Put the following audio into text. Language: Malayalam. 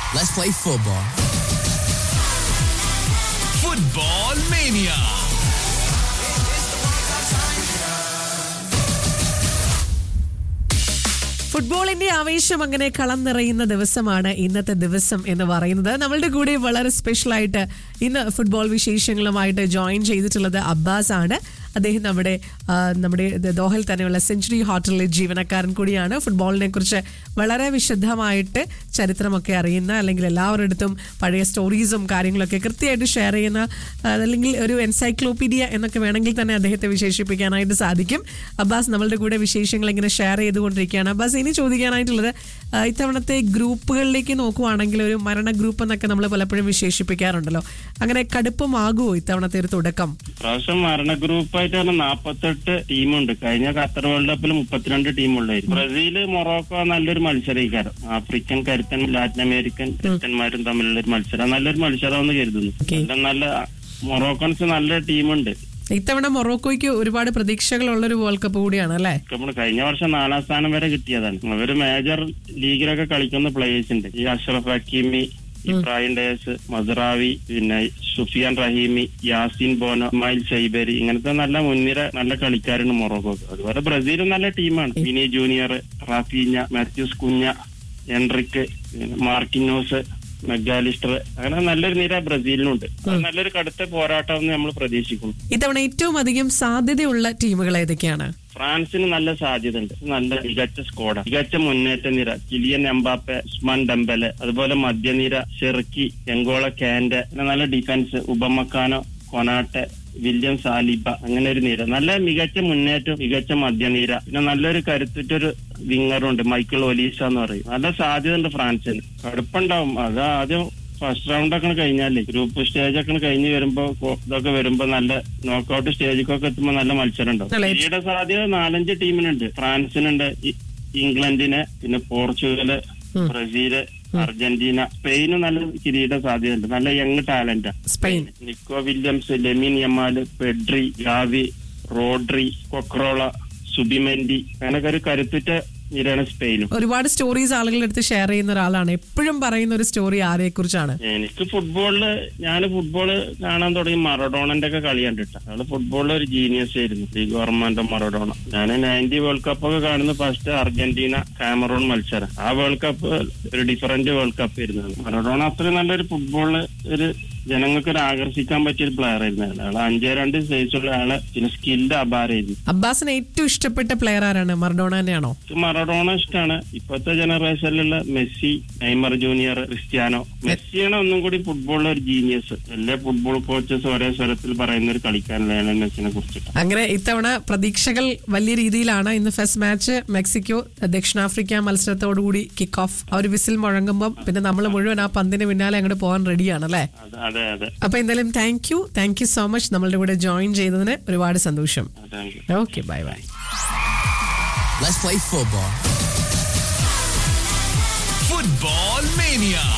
Let's play football. Football Mania. ഫുട്ബോളിന്റെ ആവേശം അങ്ങനെ കളം നിറയുന്ന ദിവസമാണ് ഇന്നത്തെ ദിവസം എന്ന് പറയുന്നത് നമ്മളുടെ കൂടെ വളരെ സ്പെഷ്യൽ ആയിട്ട് ഇന്ന് ഫുട്ബോൾ വിശേഷങ്ങളുമായിട്ട് ജോയിൻ ചെയ്തിട്ടുള്ളത് അബ്ബാസ് ആണ് അദ്ദേഹം നമ്മുടെ ആ, നമ്മുടെ ദ- ദോഹയിൽ തന്നെയുള്ള സെഞ്ചുറി ഹോട്ടലിലെ ജീവനക്കാരൻ കൂടിയാണ് ഫുട്ബോളിനെ കുറിച്ച് വളരെ വിശദമായിട്ട് ചരിത്രമൊക്കെ അറിയുന്ന അല്ലെങ്കിൽ എല്ലാവരുടെ അടുത്തും പഴയ സ്റ്റോറീസും കാര്യങ്ങളൊക്കെ കൃത്യമായിട്ട് ഷെയർ ചെയ്യുന്ന ആ, അല്ലെങ്കിൽ ഒരു എൻസൈക്ലോപീഡിയ എന്നൊക്കെ വേണമെങ്കിൽ തന്നെ അദ്ദേഹത്തെ വിശേഷിപ്പിക്കാനായിട്ട് സാധിക്കും അബ്ബാസ് നമ്മളുടെ കൂടെ വിശേഷങ്ങൾ ഇങ്ങനെ ഷെയർ ചെയ്തുകൊണ്ടിരിക്കുകയാണ് അബ്ബാസ് ഇനി ചോദിക്കാനായിട്ടുള്ളത് ആ, ഇത്തവണത്തെ ഗ്രൂപ്പുകളിലേക്ക് നോക്കുവാണെങ്കിൽ ഒരു മരണ ഗ്രൂപ്പ് എന്നൊക്കെ നമ്മൾ പലപ്പോഴും വിശേഷിപ്പിക്കാറുണ്ടല്ലോ അങ്ങനെ കടുപ്പമാകുമോ ഇത്തവണത്തെ ഒരു തുടക്കം പ്രാവശ്യം മരണ ഗ്രൂപ്പായിട്ട് പറഞ്ഞ നാപ്പത്തെട്ട് ടീമുണ്ട് കഴിഞ്ഞ ഖത്തർ വേൾഡ് കപ്പിൽ മുപ്പത്തിരണ്ട് ടീമുള്ളായിരുന്നു ബ്രസീല് മൊറോക്കോ നല്ലൊരു മത്സരക്കാരം ആഫ്രിക്കൻ കരുത്തൻ ലാറ്റിൻ അമേരിക്കൻ കരുത്തന്മാരും തമ്മിലുള്ള ഒരു മത്സരം നല്ലൊരു മത്സരമെന്ന് കരുതുന്നു Okay. നല്ല നല്ല മൊറോക്കൻസ് നല്ല ടീമുണ്ട് ഇത്തവണ മൊറോക്കോയ്ക്ക് ഒരുപാട് പ്രതീക്ഷകളുള്ള ഒരു വേൾഡ് കപ്പ് കൂടിയാണ് അല്ലേ നമ്മൾ കഴിഞ്ഞ വർഷം നാലാം സ്ഥാനം വരെ കിട്ടിയതാണ് അവര് മേജർ ലീഗിലൊക്കെ കളിക്കുന്ന പ്ലേയേഴ്സ് ഉണ്ട് ഈ Achraf Hakimi Ibrahim Diaz Mazraoui പിന്നെ സുഫിയാൻ റഹീമി യാസിൻ ബോനോ മൈൽ ഷൈബരി ഇങ്ങനത്തെ നല്ല മുൻനിര നല്ല കളിക്കാരുണ്ട് മൊറോക്കോ അതുപോലെ ബ്രസീലും നല്ല ടീമാണ് വിനി ജൂനിയർ റാഫീഞ്ഞ മാത്യൂസ് കുഞ്ഞ എൻറിക്ക് പിന്നെ മാർക്കിനോസ് മെഗാലിസ്റ്റർ അങ്ങനെ നല്ലൊരു നിര ബ്രസീലിനുണ്ട് അത് നല്ലൊരു കടുത്ത പോരാട്ടം നമ്മൾ പ്രതീക്ഷിക്കുന്നു ഇത്തവണ ഏറ്റവും അധികം സാധ്യതയുള്ള ടീമുകൾ ഏതൊക്കെയാണ് ഫ്രാൻസിന് നല്ല സാധ്യതയുണ്ട് നല്ല മികച്ച സ്കോഡ മികച്ച മുന്നേറ്റ നിര കിലിയൻ എംബാപ്പെ ഉസ്മാൻ ഡംബലെ അതുപോലെ മധ്യനിര ഷെർക്കി എങ്കോള കാൻഡെ പിന്നെ നല്ല ഡിഫൻസ് ഉപമക്കാനോ കൊനാട്ടെ വില്യം സാലിബ അങ്ങനെ ഒരു നിര നല്ല മികച്ച മുന്നേറ്റം മികച്ച മധ്യനിര പിന്നെ നല്ലൊരു കരുത്തുറ്റൊരു വിങ്ങറുണ്ട് മൈക്കിൾ ഒലീസ എന്ന് പറയും നല്ല സാധ്യതയുണ്ട് ഫ്രാൻസിന് കടുപ്പുണ്ടാവും അത് ആദ്യം ഫസ്റ്റ് റൗണ്ട് ഒക്കെ കഴിഞ്ഞാലേ ഗ്രൂപ്പ് സ്റ്റേജ് ഒക്കെ കഴിഞ്ഞ് വരുമ്പോ കൊ- ഇതൊക്കെ വരുമ്പോ നല്ല നോക്കൌട്ട് സ്റ്റേജിക്കൊക്കെ എത്തുമ്പോ നല്ല മത്സരം ഉണ്ടാവും അല്ലേ? കിരീട സാധ്യത നാലഞ്ച് ടീമിനുണ്ട് ഫ്രാൻസിനുണ്ട് ഇ- ഇംഗ്ലണ്ടിന് പിന്നെ പോർച്ചുഗല് ബ്രസീല് അർജന്റീന സ്പെയിനും നല്ല കിരീട സാധ്യതയുണ്ട് നല്ല യങ് ടാലന്റാ Spain Nico Williams Lamine Yamal Pedri Gavi Rodri Cucurella Zubimendi അങ്ങനൊക്കെ ഒരു കരുത്തുറ്റ നിരയാണ് സ്പെയിനും ഒരുപാട് സ്റ്റോറീസ് ആളുകളുടെ അടുത്ത് ഷെയർ ചെയ്യുന്ന ഒരാളാണ് എപ്പോഴും പറയുന്ന ഒരു സ്റ്റോറി ആരെ കുറിച്ചാണ് എനിക്ക് ഫുട്ബോളില് ഞാൻ ഫുട്ബോള് കാണാൻ തുടങ്ങി മറഡോണന്റെ ഒക്കെ കളി കണ്ടിട്ടാ അയാള് ഫുട്ബോളിൽ ഒരു ജീനിയസ് ആയിരുന്നു ലീഗ് ഓർമ്മന്റെ മറഡോണ ഞാൻ നയൻറ്റി വേൾഡ് കപ്പ് ഒക്കെ കാണുന്ന ഫസ്റ്റ് അർജന്റീന കാമറൂൺ മത്സരം ആ വേൾഡ് കപ്പ് ഒരു ഡിഫറന്റ് വേൾഡ് കപ്പ് ആയിരുന്നു മറഡോണ അത്രയും നല്ലൊരു ഫുട്ബോളില് ഒരു ജനങ്ങൾക്ക് ഒരു ആകർഷിക്കാൻ പറ്റിയ ഒരു പ്ലെയർ ആയിരുന്നു അയാൾ അയാൾ അഞ്ചേ രണ്ട് സൈസുള്ള ആള് പിന്നെ സ്കില്ല് അപാരായിരുന്നു അബ്ബാസിന് ഏറ്റവും ഇഷ്ടപ്പെട്ട പ്ലെയർ ആരാണ് മർഡോണ തന്നെയാണോ എനിക്ക് മറഡോണ ഇഷ്ടമാണ് ഇപ്പോഴത്തെ ജനറേഷനിലുള്ള മെസ്സി നെയ്മർ ജൂനിയർ ക്രിസ്ത്യാനോ മെസ്സിയാണ് ഒന്നും കൂടി ഫുട്ബോളിലെ ഒരു ജീനിയസ് എല്ലാ ഫുട്ബോൾ കോച്ചസ് ഒരേ സ്വരത്തിൽ പറയുന്ന ഒരു കളിക്കാരൻ ലയണൽ മെസ്സിനെ കുറിച്ചിട്ട് അങ്ങനെ ഇത്തവണ പ്രതീക്ഷകൾ വലിയ രീതിയിലാണ് ഇന്ന് ഫസ്റ്റ് മാച്ച് മെക്സിക്കോ ദക്ഷിണാഫ്രിക്ക മത്സരത്തോടുകൂടി കിക്ക് ഓഫ് ആ ഒരു വിസിൽ മുഴങ്ങുമ്പോൾ പിന്നെ നമ്മൾ മുഴുവൻ ആ പന്തിന് പിന്നാലെ അങ്ങോട്ട് പോകാൻ റെഡിയാണ് അല്ലേ അതെ അതെ അതെ അപ്പൊ എന്തായാലും thank you thank you so much നമ്മളുടെ കൂടെ ജോയിൻ ചെയ്തതിന് ഒരുപാട് സന്തോഷം thank you okay bye bye Let's play football. Football Mania.